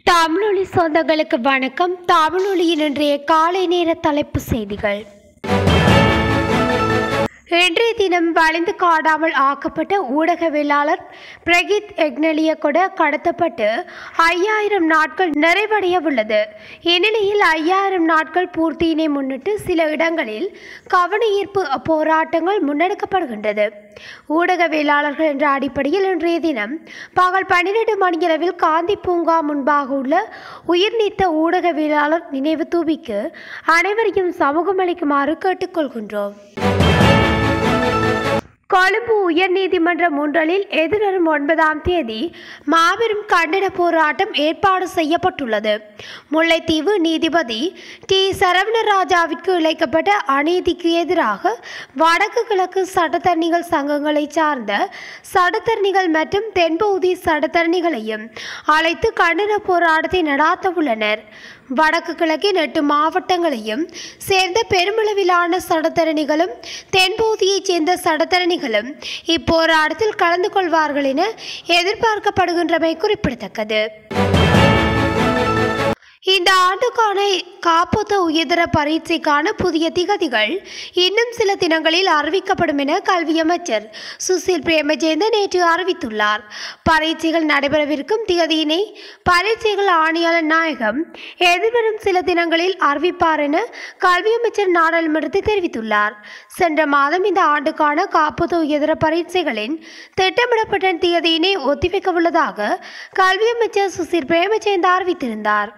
தமிழொலி சொந்தங்களுக்கு வணக்கம் தமிழொலியின் இன்றைய காலை நேர தலைப்பு செய்திகள் இன்றைய தினம் வளைந்து காடாமல் ஆக்கப்பட்ட ஊடகவியலாளர் பிரகித் எக்னலிய கூட கடத்தப்பட்டு ஐயாயிரம் நாட்கள் நிறைவடைய உள்ளது இந்நிலையில் ஐயாயிரம் நாட்கள் பூர்த்தியினை முன்னிட்டு சில இடங்களில் கவன ஈர்ப்பு போராட்டங்கள் முன்னெடுக்கப்படுகின்றது ஊடகவியலாளர்கள் என்ற அடிப்படையில் இன்றைய தினம் பகல் பன்னிரண்டு மணியளவில் காந்தி பூங்கா முன்பாக உள்ள உயிர்நீத்த ஊடகவியலாளர் நினைவு தூபிக்கு அனைவரையும் சமூகமளிக்குமாறு கேட்டுக்கொள்கின்றோம் கொழும்பு உயர்நீதிமன்ற முன்றலில் எதிர்வரும் ஒன்பதாம் தேதி மாபெரும் கண்டன போராட்டம் ஏற்பாடு செய்யப்பட்டுள்ளது முல்லைத்தீவு நீதிபதி டி சரவணராஜாவிற்கு இழைக்கப்பட்ட அநீதிக்கு எதிராக வடக்கு கிழக்கு சட்டத்தரணிகள் சங்கங்களை சார்ந்த சட்டத்தரணிகள் மற்றும் தென்பகுதி சட்டத்தரணிகளையும் அழைத்து கண்டன போராட்டத்தை நடாத்த உள்ளனர் வடக்கு கிழக்கின் எட்டு மாவட்டங்களையும் சேர்ந்த பெருமளவிலான சடத்தரணிகளும் தென்பகுதியைச் சேர்ந்த சடத்தரணிகளும் இப்போராட்டத்தில் கலந்து கொள்வார்கள் என எதிர்பார்க்கப்படுகின்றமை குறிப்பிடத்தக்கது இந்த ஆண்டுக்கான காப்போத்த உயர்தர பரீட்சைக்கான புதிய திகதிகள் இன்னும் சில தினங்களில் அறிவிக்கப்படும் என கல்வி அமைச்சர் சுசில் பிரேமஜெயந்த நேற்று அறிவித்துள்ளார் பரீட்சைகள் நடைபெறவிருக்கும் திகதியினை பரீட்சைகள் ஆணையாளர் நாயகம் எதிர்வரும் சில தினங்களில் அறிவிப்பார் என கல்வி அமைச்சர் நாடாளுமன்றத்தில் தெரிவித்துள்ளார் சென்ற மாதம் இந்த ஆண்டுக்கான காப்போத்த உயர்தர பரீட்சைகளின் திட்டமிடப்பட்ட திகதியினை ஒத்திவைக்க உள்ளதாக கல்வி அமைச்சர் சுசில் பிரேமஜெயந்த அறிவித்திருந்தார்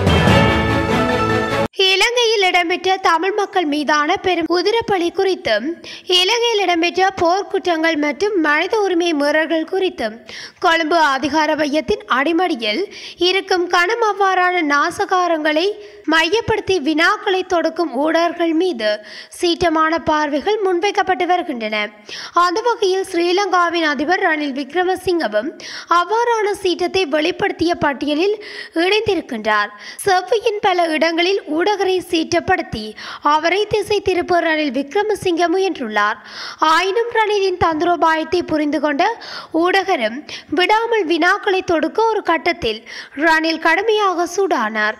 இலங்கையில் இடம்பெற்ற தமிழ் மக்கள் மீதான பெரும் உதிரப்பலி குறித்தும் இலங்கையில் இடம்பெற்ற போர்க்குற்றங்கள் மற்றும் மனித உரிமை மீறல்கள் குறித்தும் கொழும்பு அதிகார மையத்தின் அடிமடியில் இருக்கும் கணம் அவ்வாறான நாசகாரங்களை மையப்படுத்தி வினாக்களை தொடுக்கும் ஊடகர்கள் மீது சீட்டமான பார்வைகள் முன்வைக்கப்பட்டு வருகின்றன அந்த வகையில் ஸ்ரீலங்காவின் அதிபர் ரணில் விக்ரமசிங்கவும் அவ்வாறான சீற்றத்தை வெளிப்படுத்திய பட்டியலில் இணைந்திருக்கின்றார் செவ்வையின் பல இடங்களில் ஊடகரை சீற்றப்படுத்தி அவரை திசை திருப்ப ரணில் விக்ரமசிங்க முயன்றுள்ளார் ஆயினும் ரணிலின் தந்திரோபாயத்தை புரிந்து கொண்ட ஊடகரும் விடாமல் வினாக்களை தொடுக்க ஒரு கட்டத்தில் ரணில் கடுமையாக சூடானார்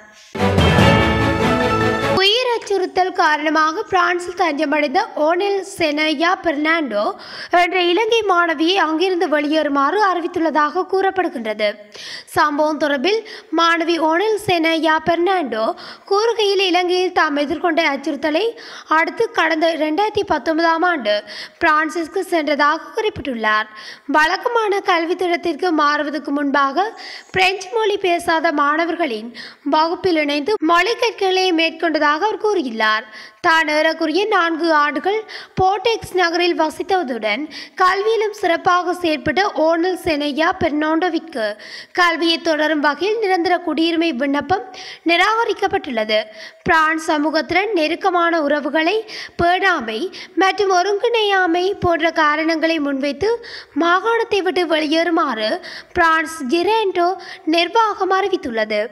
உயிர் அச்சுறுத்தல் காரணமாக பிரான்சில் தஞ்சமடைந்த ஓனெல் செனையா பெர்னாண்டோ என்ற இலங்கை மாணவியை அங்கிருந்து வெளியேறுமாறு அறிவித்துள்ளதாக கூறப்படுகின்றது சம்பவம் தொடர்பில் மாணவி ஓனெல் செனையா பெர்னாண்டோ கூறுகையில் இலங்கையில் தாம் எதிர்கொண்ட அச்சுறுத்தலை அடுத்து கடந்த இரண்டாயிரத்தி பத்தொன்பதாம் ஆண்டு பிரான்சிற்கு சென்றதாக குறிப்பிட்டுள்ளார் வழக்கமான கல்வி திட்டத்திற்கு மாறுவதற்கு முன்பாக பிரெஞ்சு மொழி பேசாத மாணவர்களின் வகுப்பில் இணைந்து மொழி கற்களை மேற்கொண்டதாக அவர் கூறியுள்ளார் தான் ஏறக்குறைய நான்கு ஆண்டுகள் போர்டெக்ஸ் நகரில் வசித்ததுடன் கல்வியிலும் சிறப்பாக செயற்பட்ட ஓனல் செனையா பெர்னாண்டோவிற்கு கல்வியை தொடரும் வகையில் நிரந்தர குடியுரிமை விண்ணப்பம் நிராகரிக்கப்பட்டுள்ளது பிரான்ஸ் சமூகத்துடன் நெருக்கமான உறவுகளை பேணாமை மற்றும் ஒருங்கிணையாமை போன்ற காரணங்களை முன்வைத்து மாகாணத்தை விட்டு வெளியேறுமாறு பிரான்ஸ் ஜிரேண்டோ நிர்வாகம் அறிவித்துள்ளது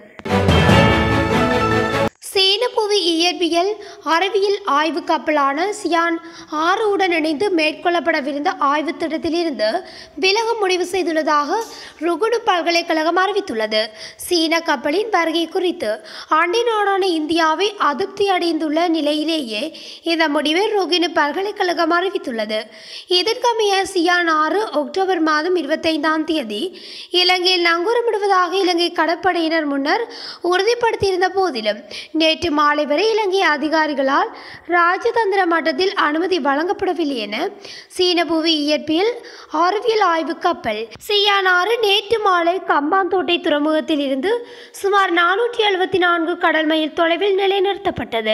சீன புவி இயற்பியல் அறிவியல் ஆய்வு கப்பலான சியான் ஆறு உடன் இணைந்து மேற்கொள்ளப்படவிருந்த ஆய்வு திட்டத்திலிருந்து விலக முடிவு செய்துள்ளதாக ருகுடு பல்கலைக்கழகம் அறிவித்துள்ளது சீன கப்பலின் வருகை குறித்து அண்டை நாடான இந்தியாவை அதிருப்தி அடைந்துள்ள நிலையிலேயே இந்த முடிவை ருகினு பல்கலைக்கழகம் அறிவித்துள்ளது இதற்கமைய சியான் ஆறு அக்டோபர் மாதம் இருபத்தைந்தாம் தேதி இலங்கையில் நங்கூரமிடுவதாக இலங்கை கடற்படையினர் முன்னர் உறுதிப்படுத்தியிருந்த போதிலும் நேற்று மாலை வரை இலங்கை அதிகாரிகளால் ராஜதந்திர மட்டத்தில் அனுமதி வழங்கப்படவில்லை என சீன புவி இயற்பியல் அறிவியல் ஆய்வு கப்பல் சியான் ஆறு நேற்று மாலை கம்பாந்தோட்டை துறைமுகத்தில் இருந்து சுமார் நானூற்றி எழுபத்தி நான்கு கடல் மைல் தொலைவில் நிலைநிறுத்தப்பட்டது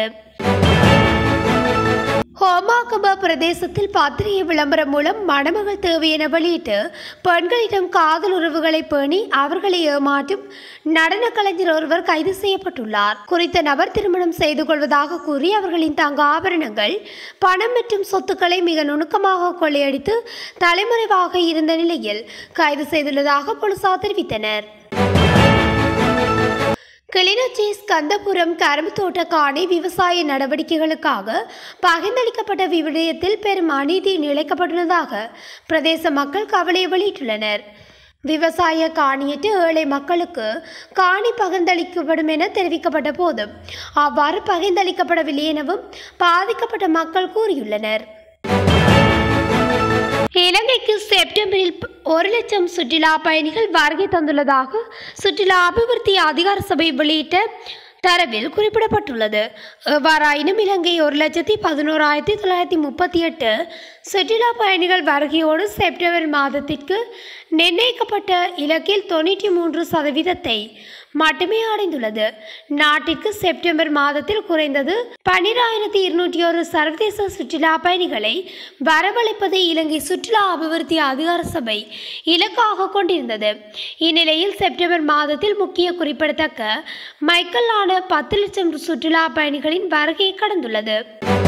ஹோமாகபா பிரதேசத்தில் பத்திரிகை விளம்பரம் மூலம் மணமகள் தேவை என வெளியிட்டு பெண்களிடம் காதல் உறவுகளை பேணி அவர்களை ஏமாற்றும் நடன கலைஞர் ஒருவர் கைது செய்யப்பட்டுள்ளார் குறித்த நபர் திருமணம் செய்து கொள்வதாக கூறி அவர்களின் தங்க ஆபரணங்கள் பணம் மற்றும் சொத்துக்களை மிக நுணுக்கமாக கொள்ளையடித்து தலைமறைவாக இருந்த நிலையில் கைது செய்துள்ளதாக போலீசார் தெரிவித்தனர் கிளிநொச்சி ஸ்கந்தபுரம் கரும்பு தோட்ட காணி விவசாய நடவடிக்கைகளுக்காக பகிர்ந்தளிக்கப்பட்ட விடயத்தில் பெரும் அநீதி இழைக்கப்பட்டுள்ளதாக பிரதேச மக்கள் கவலை வெளியிட்டுள்ளனர் விவசாய காணியற்ற ஏழை மக்களுக்கு காணி பகிர்ந்தளிக்கப்படும் என தெரிவிக்கப்பட்ட போதும் அவ்வாறு பகிர்ந்தளிக்கப்படவில்லை எனவும் பாதிக்கப்பட்ட மக்கள் கூறியுள்ளனர் இலங்கைக்கு செப்டம்பரில் ஒரு லட்சம் சுற்றுலா பயணிகள் வருகை தந்துள்ளதாக சுற்றுலா அபிவிருத்தி அதிகார சபை வெளியிட்ட தரவில் குறிப்பிடப்பட்டுள்ளது எவ்வாறாயினும் இலங்கை ஒரு லட்சத்தி பதினோராயிரத்தி தொள்ளாயிரத்தி முப்பத்தி எட்டு சுற்றுலா பயணிகள் வருகையோடு செப்டம்பர் மாதத்திற்கு நிர்ணயிக்கப்பட்ட இலக்கில் தொண்ணூற்றி மூன்று சதவீதத்தை மட்டுமே அடைந்துள்ளது நாட்டிற்கு செப்டம்பர் மாதத்தில் குறைந்தது பன்னிராயிரத்தி இருநூற்றி ஒரு சர்வதேச சுற்றுலா பயணிகளை வரவழைப்பதை இலங்கை சுற்றுலா அபிவிருத்தி அதிகார சபை இலக்காக கொண்டிருந்தது இந்நிலையில் செப்டம்பர் மாதத்தில் முக்கிய குறிப்பிடத்தக்க மைக்கேலான பத்து லட்சம் சுற்றுலா பயணிகளின் வருகை கடந்துள்ளது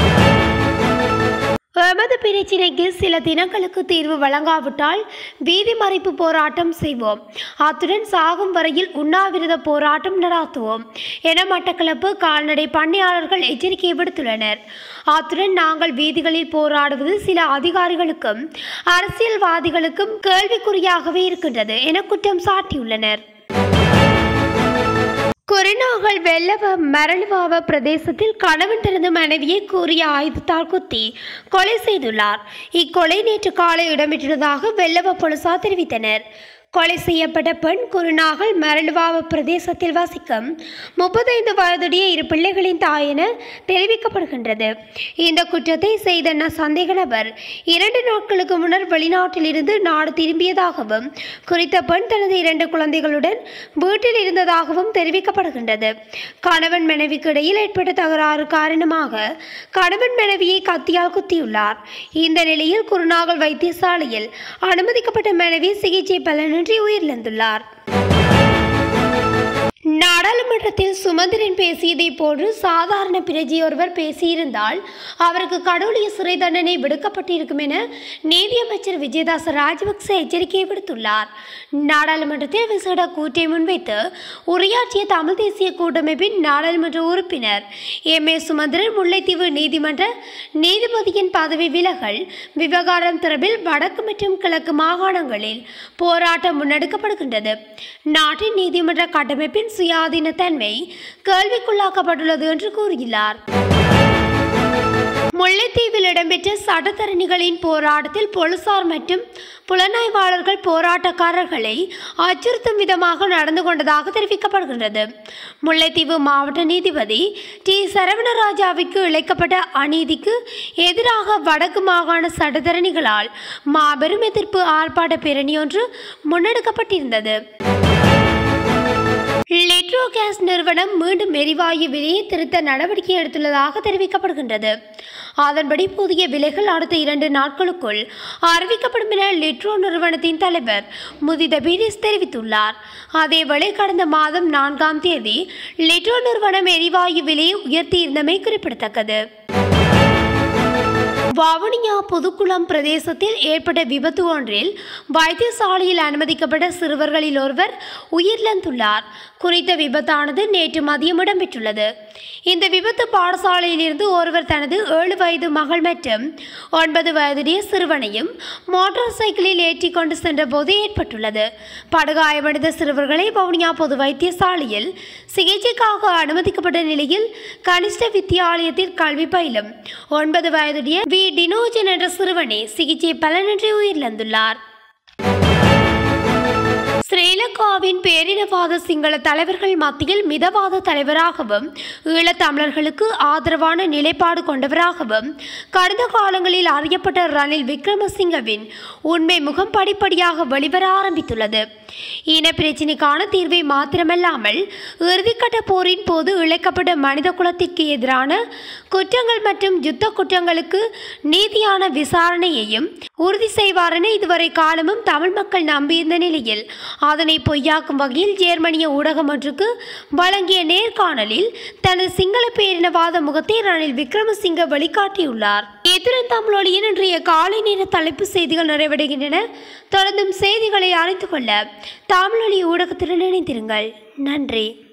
எமது பிரச்சினைக்கு சில தினங்களுக்கு தீர்வு வழங்காவிட்டால் வீதி மறைப்பு போராட்டம் செய்வோம் அத்துடன் சாகும் வரையில் உண்ணாவிரத போராட்டம் நடாத்துவோம் என மட்டக்களப்பு கால்நடை பண்ணையாளர்கள் எச்சரிக்கை விடுத்துள்ளனர் அத்துடன் நாங்கள் வீதிகளில் போராடுவது சில அதிகாரிகளுக்கும் அரசியல்வாதிகளுக்கும் கேள்விக்குறியாகவே இருக்கின்றது என குற்றம் சாட்டியுள்ளனர் கொரோனாகள் வெள்ளவ மரளுவாவ பிரதேசத்தில் கணவன் தனது மனைவியை கூறிய ஆயுதத்தால் குத்தி கொலை செய்துள்ளார் இக்கொலை நேற்று காலை இடம்பெற்றதாக வெள்ளவ போலீசார் தெரிவித்தனர் கொலை செய்யப்பட்ட பெண் குருநாகல் மரளுவாவ பிரதேசத்தில் வசிக்கும் முப்பத்தைந்து வயதுடைய இரு பிள்ளைகளின் தாய் என தெரிவிக்கப்படுகின்றது இந்த குற்றத்தை செய்த ந- சந்தேக நபர் இரண்டு நாட்களுக்கு முன்னர் வெளிநாட்டிலிருந்து நாடு திரும்பியதாகவும் குறித்த பெண் தனது இரண்டு குழந்தைகளுடன் வீட்டில் இருந்ததாகவும் தெரிவிக்கப்படுகின்றது கணவன் மனைவிக்கு இடையில் ஏற்பட்ட தகராறு காரணமாக கணவன் மனைவியை கத்தியால் குத்தியுள்ளார் இந்த நிலையில் குருநாகல் வைத்தியசாலையில் அனுமதிக்கப்பட்ட மனைவி சிகிச்சை பலனின்றி உயிரிழந்துள்ளார் நாடாளுமன்றத்தில் சுமந்திரன் பேசியதை போன்று சாதாரண பிரஜை ஒருவர் பேசியிருந்தால் அவருக்கு கடவுளிய சிறை தண்டனை விடுக்கப்பட்டிருக்கும் என நீதியமைச்சர் விஜயதாச ராஜபக்ச எச்சரிக்கை விடுத்துள்ளார் நாடாளுமன்றத்தில் விசேட கூற்றை முன்வைத்து உரையாற்றிய தமிழ் தேசிய கூட்டமைப்பின் நாடாளுமன்ற உறுப்பினர் எம் ஏ சுமந்திரன் முல்லைத்தீவு நீதிமன்ற நீதிபதியின் பதவி விலகல் விவகாரம் தொடர்பில் வடக்கு மற்றும் கிழக்கு மாகாணங்களில் போராட்டம் முன்னெடுக்கப்படுகின்றது நாட்டின் நீதிமன்ற கட்டமைப்பின் சுயாதீன தன்மை கேள்விக்குள்ளாக்கப்பட்டுள்ளது என்று கூறியுள்ளார் முல்லைத்தீவில் இடம்பெற்ற சட்டத்தரணிகளின் போராட்டத்தில் போலீசார் மற்றும் புலனாய்வாளர்கள் போராட்டக்காரர்களை அச்சுறுத்தும் விதமாக நடந்து கொண்டதாக தெரிவிக்கப்படுகின்றது முல்லைத்தீவு மாவட்ட நீதிபதி டி சரவணராஜாவுக்கு இழைக்கப்பட்ட அநீதிக்கு எதிராக வடக்கு மாகாண சட்டத்தரணிகளால் மாபெரும் எதிர்ப்பு ஆர்ப்பாட்ட பேரணி ஒன்று முன்னெடுக்கப்பட்டிருந்தது லெட்ரோ கேஸ் நிறுவனம் மீண்டும் எரிவாயு விலையை திருத்த நடவடிக்கை எடுத்துள்ளதாக தெரிவிக்கப்படுகின்றது அதன்படி புதிய விலைகள் அடுத்த இரண்டு நாட்களுக்குள் அறிவிக்கப்படும் என லெட்ரோ நிறுவனத்தின் தலைவர் முதித பீரிஸ் தெரிவித்துள்ளார் அதேவேளை கடந்த மாதம் நான்காம் தேதி லெட்ரோ நிறுவனம் எரிவாயு விலையை உயர்த்தியிருந்தமை குறிப்பிடத்தக்கது வவுனியா புதுக்குளம் பிரதேசத்தில் ஏற்பட்ட விபத்து ஒன்றில் வைத்தியசாலையில் அனுமதிக்கப்பட்ட சிறுவர்களில் ஒருவர் உயிரிழந்துள்ளார் குறித்த விபத்தானது நேற்று மதியம் இடம்பெற்றுள்ளது இந்த விபத்து பாடசாலையிலிருந்து ஒருவர் தனது ஏழு வயது மகள் மற்றும் ஒன்பது வயதுடைய சிறுவனையும் மோட்டார் சைக்கிளில் ஏற்றி கொண்டு சென்றபோது ஏற்பட்டுள்ளது படுகாயமடைந்த சிறுவர்களை வவுனியா பொது வைத்தியசாலையில் சிகிச்சைக்காக அனுமதிக்கப்பட்ட நிலையில் கனிஷ்ட வித்தியாலயத்தில் கல்வி பயிலும் ஒன்பது வயதுடைய வி டினோஜன் என்ற சிறுவனே சிகிச்சை பலனின்றி உயிரிழந்துள்ளார் ஸ்ரீலங்காவின் பேரினவாத சிங்கள தலைவர்கள் மத்தியில் மிதவாத தலைவராகவும் ஈழத்தமிழர்களுக்கு ஆதரவான நிலைப்பாடு கொண்டவராகவும் கடந்த காலங்களில் அறியப்பட்ட ரணில் விக்ரமசிங்கவின் உண்மை முகம் படிப்படியாக வெளிவர ஆரம்பித்துள்ளது இன பிரச்சினைக்கான தீர்வை மாத்திரமல்லாமல் இறுதிக்கட்ட போரின் போது இழைக்கப்பட்ட மனித குலத்திற்கு எதிரான குற்றங்கள் மற்றும் யுத்த குற்றங்களுக்கு நீதியான விசாரணையையும் உறுதி செய்வார் என இதுவரை காலமும் தமிழ் மக்கள் நம்பியிருந்த நிலையில் அதனை பொய்யாக்கும் வகையில் ஜெர்மனிய ஊடகம் ஒன்றுக்கு வழங்கிய நேர்காணலில் தனது சிங்கள பேரினவாத முகத்தை ரணில் விக்ரமசிங்க வெளிக்காட்டியுள்ளார் இத்துடன் தமிழொலியின் இன்றைய காலை நேர தலைப்பு செய்திகள் நிறைவடைகின்றன தொடர்ந்தும் செய்திகளை அறிந்து கொள்ள தமிழொலி ஊடகத்துடன் இணைந்திருங்கள் நன்றி